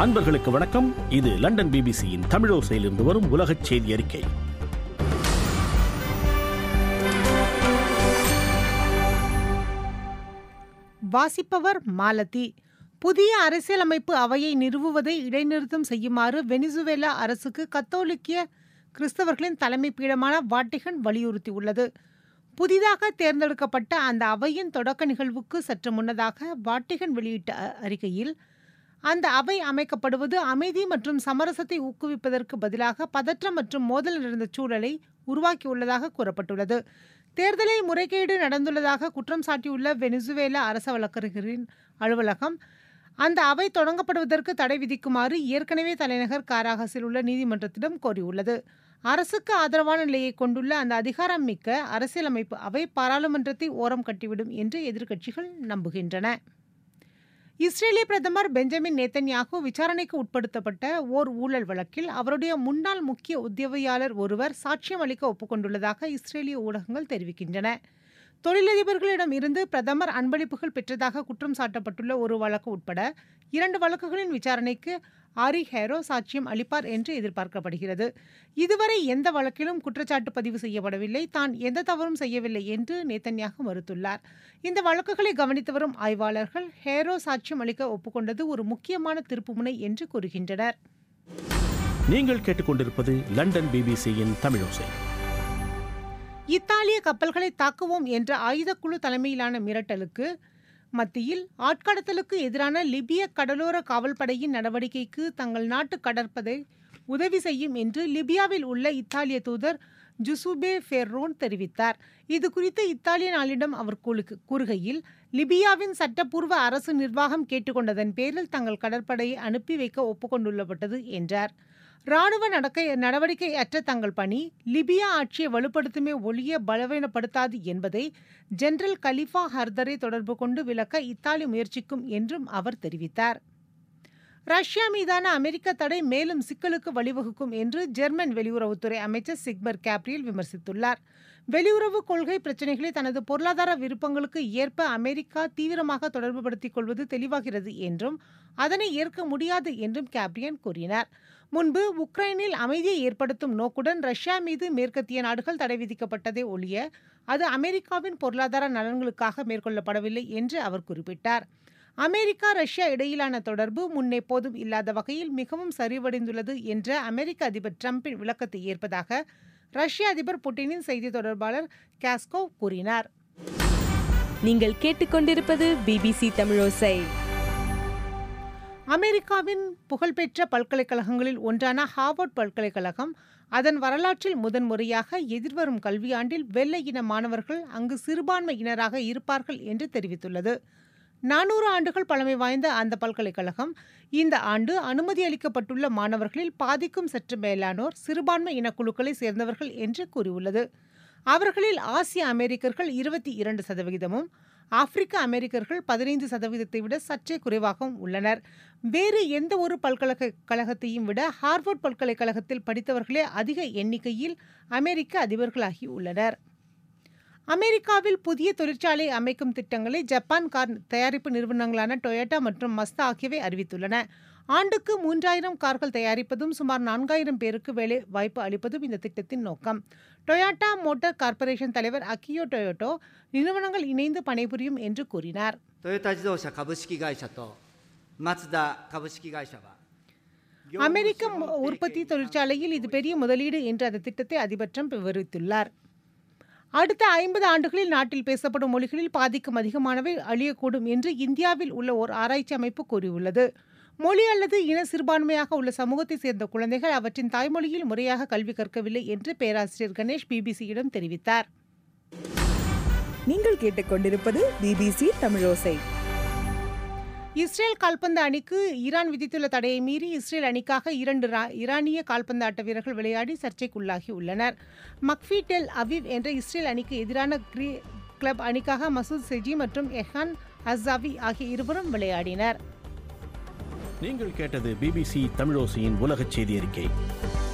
அன்பர்களுக்கு வணக்கம் இது லண்டன் பிபிசியின் தமிழோசையிலிருந்து வரும் உலகச் செய்தி அறிக்கை வாசிப்பவர் மாலதி புதிய அரசியலமைப்பு அவையை நிறுவுவதை இடைநிறுத்தம் செய்யுமாறு வெனிசுவேலா அரசுக்கு கத்தோலிக்கிய கிறிஸ்தவர்களின் தலைமை பீடமான வாட்டிகன் வலியுறுத்தியுள்ளது புதிதாக தேர்ந்தெடுக்கப்பட்ட அந்த அவையின் தொடக்க நிகழ்வுக்கு சற்று முன்னதாக வாட்டிகன் வெளியிட்ட அ- அறிக்கையில் அந்த அவை அமைக்கப்படுவது அமைதி மற்றும் சமரசத்தை ஊக்குவிப்பதற்கு பதிலாக பதற்றம் மற்றும் மோதல் நிறைந்த சூழலை உருவாக்கியுள்ளதாக கூறப்பட்டுள்ளது தேர்தலில் முறைகேடு நடந்துள்ளதாக குற்றம் சாட்டியுள்ள வெனிசுவேலா அரச வழக்கறிஞரின் அலுவலகம் அந்த அவை தொடங்கப்படுவதற்கு தடை விதிக்குமாறு ஏற்கனவே தலைநகர் காராகஸில் உள்ள நீதிமன்றத்திடம் கோரியுள்ளது அரசுக்கு ஆதரவான நிலையை கொண்டுள்ள அந்த அதிகாரம் மிக்க அரசியலமைப்பு அவை பாராளுமன்றத்தை ஓரம் கட்டிவிடும் என்று எதிர்க்கட்சிகள் நம்புகின்றன இஸ்ரேலிய பிரதமர் பெஞ்சமின் நேத்தன்யாகு விசாரணைக்கு உட்படுத்தப்பட்ட ஓர் ஊழல் வழக்கில் அவருடைய முன்னாள் முக்கிய உத்தியோகியாளர் ஒருவர் சாட்சியம் அளிக்க ஒப்புக்கொண்டுள்ளதாக இஸ்ரேலிய ஊடகங்கள் தெரிவிக்கின்றன தொழிலதிபர்களிடம் இருந்து பிரதமர் அன்பளிப்புகள் பெற்றதாக குற்றம் சாட்டப்பட்டுள்ள ஒரு வழக்கு உட்பட இரண்டு வழக்குகளின் விசாரணைக்கு ஆரி ஹேரோ சாட்சியம் அளிப்பார் என்று எதிர்பார்க்கப்படுகிறது இதுவரை எந்த வழக்கிலும் குற்றச்சாட்டு பதிவு செய்யப்படவில்லை தான் எந்த தவறும் செய்யவில்லை என்று நேத்தன்யாகு மறுத்துள்ளார் இந்த வழக்குகளை கவனித்து வரும் ஆய்வாளர்கள் ஹேரோ சாட்சியம் அளிக்க ஒப்புக்கொண்டது ஒரு முக்கியமான திருப்புமுனை என்று கூறுகின்றனர் நீங்கள் கேட்டுக்கொண்டிருப்பது லண்டன் பிபிசியின் தமிழோசை இத்தாலிய கப்பல்களை தாக்குவோம் என்ற ஆயுதக்குழு தலைமையிலான மிரட்டலுக்கு மத்தியில் ஆட்கடத்தலுக்கு எதிரான லிபிய கடலோர காவல்படையின் நடவடிக்கைக்கு தங்கள் நாட்டு கடற்படை உதவி செய்யும் என்று லிபியாவில் உள்ள இத்தாலிய தூதர் ஜுசுபே ஃபெர்ரோன் தெரிவித்தார் இது குறித்து இத்தாலிய நாளிடம் அவர் கூறு- கூறுகையில் லிபியாவின் சட்டப்பூர்வ அரசு நிர்வாகம் கேட்டுக்கொண்டதன் பேரில் தங்கள் கடற்படையை அனுப்பி வைக்க ஒப்புக்கொண்டுள்ளப்பட்டது என்றார் ராணுவ நடக்கை நடவடிக்கை அற்ற தங்கள் பணி லிபியா ஆட்சியை வலுப்படுத்துமே ஒழிய பலவீனப்படுத்தாது என்பதை ஜெனரல் கலிஃபா ஹர்தரை தொடர்பு கொண்டு விளக்க இத்தாலி முயற்சிக்கும் என்றும் அவர் தெரிவித்தார் ரஷ்யா மீதான அமெரிக்க தடை மேலும் சிக்கலுக்கு வழிவகுக்கும் என்று ஜெர்மன் வெளியுறவுத்துறை அமைச்சர் சிக்பர் கேப்ரியல் விமர்சித்துள்ளார் வெளியுறவு கொள்கை பிரச்சினைகளை தனது பொருளாதார விருப்பங்களுக்கு ஏற்ப அமெரிக்கா தீவிரமாக தொடர்புபடுத்திக் கொள்வது தெளிவாகிறது என்றும் அதனை ஏற்க முடியாது என்றும் கேப்ரியன் கூறினார் முன்பு உக்ரைனில் அமைதியை ஏற்படுத்தும் நோக்குடன் ரஷ்யா மீது மேற்கத்திய நாடுகள் தடை விதிக்கப்பட்டதை ஒழிய அது அமெரிக்காவின் பொருளாதார நலன்களுக்காக மேற்கொள்ளப்படவில்லை என்று அவர் குறிப்பிட்டார் அமெரிக்கா ரஷ்யா இடையிலான தொடர்பு முன்னெப்போதும் இல்லாத வகையில் மிகவும் சரிவடைந்துள்ளது என்ற அமெரிக்க அதிபர் டிரம்பின் விளக்கத்தை ஏற்பதாக ரஷ்ய அதிபர் புட்டினின் செய்தி தொடர்பாளர் காஸ்கோவ் கூறினார் நீங்கள் கேட்டுக்கொண்டிருப்பது பிபிசி தமிழோசை அமெரிக்காவின் புகழ்பெற்ற பல்கலைக்கழகங்களில் ஒன்றான ஹார்வர்ட் பல்கலைக்கழகம் அதன் வரலாற்றில் முதன்முறையாக எதிர்வரும் கல்வியாண்டில் வெள்ளை இன மாணவர்கள் அங்கு சிறுபான்மையினராக இருப்பார்கள் என்று தெரிவித்துள்ளது நானூறு ஆண்டுகள் பழமை வாய்ந்த அந்த பல்கலைக்கழகம் இந்த ஆண்டு அனுமதி அளிக்கப்பட்டுள்ள மாணவர்களில் பாதிக்கும் சற்று மேலானோர் சிறுபான்மை இனக்குழுக்களை சேர்ந்தவர்கள் என்று கூறியுள்ளது அவர்களில் ஆசிய அமெரிக்கர்கள் இருபத்தி இரண்டு சதவிகிதமும் ஆப்பிரிக்க அமெரிக்கர்கள் பதினைந்து சதவீதத்தை விட சற்றே குறைவாகவும் உள்ளனர் வேறு எந்த ஒரு பல்கலைக்கழகத்தையும் விட ஹார்வர்ட் பல்கலைக்கழகத்தில் படித்தவர்களே அதிக எண்ணிக்கையில் அமெரிக்க அதிபர்களாகி உள்ளனர் அமெரிக்காவில் புதிய தொழிற்சாலை அமைக்கும் திட்டங்களை ஜப்பான் கார் தயாரிப்பு நிறுவனங்களான டொயோட்டா மற்றும் மஸ்தா ஆகியவை அறிவித்துள்ளன ஆண்டுக்கு மூன்றாயிரம் கார்கள் தயாரிப்பதும் சுமார் நான்காயிரம் பேருக்கு வேலை வாய்ப்பு அளிப்பதும் இந்த திட்டத்தின் நோக்கம் டொயோட்டா மோட்டார் கார்ப்பரேஷன் தலைவர் அக்கியோ டொயோட்டோ நிறுவனங்கள் இணைந்து பணிபுரியும் என்று கூறினார் トヨタ自動車株式会社とマツダ株式会社は அமெரிக்க மு- உற்பத்தி தொழிற்சாலையில் இது பெரிய முதலீடு என்று அந்த திட்டத்தை அதிபர் ட்ரம்ப் விவரித்துள்ளார் அடுத்த ஐம்பது ஆண்டுகளில் நாட்டில் பேசப்படும் மொழிகளில் பாதிக்கும் அதிகமானவை அழியக்கூடும் என்று இந்தியாவில் உள்ள ஓர் ஆராய்ச்சி அமைப்பு கூறியுள்ளது மொழி அல்லது இன சிறுபான்மையாக உள்ள சமூகத்தை சேர்ந்த குழந்தைகள் அவற்றின் தாய்மொழியில் முறையாக கல்வி கற்கவில்லை என்று பேராசிரியர் கணேஷ் பிபிசியிடம் தெரிவித்தார் நீங்கள் கேட்டுக்கொண்டிருப்பது பிபிசி தமிழோசை இஸ்ரேல் கால்பந்து அணிக்கு ஈரான் விதித்துள்ள தடையை மீறி இஸ்ரேல் அணிக்காக இரண்டு ரா- ஈரானிய கால்பந்து ஆட்ட வீரர்கள் விளையாடி சர்ச்சைக்குள்ளாகி உள்ளனர் மக்ஃபி டெல் அவிவ் என்ற இஸ்ரேல் அணிக்கு எதிரான கிரீ கிளப் அணிக்காக மசூத் செஜி மற்றும் எஹான் அஸ்ஸாவி ஆகிய இருவரும் விளையாடினர் நீங்கள் கேட்டது பிபிசி தமிழோசையின் உலகச் செய்தி அறிக்கை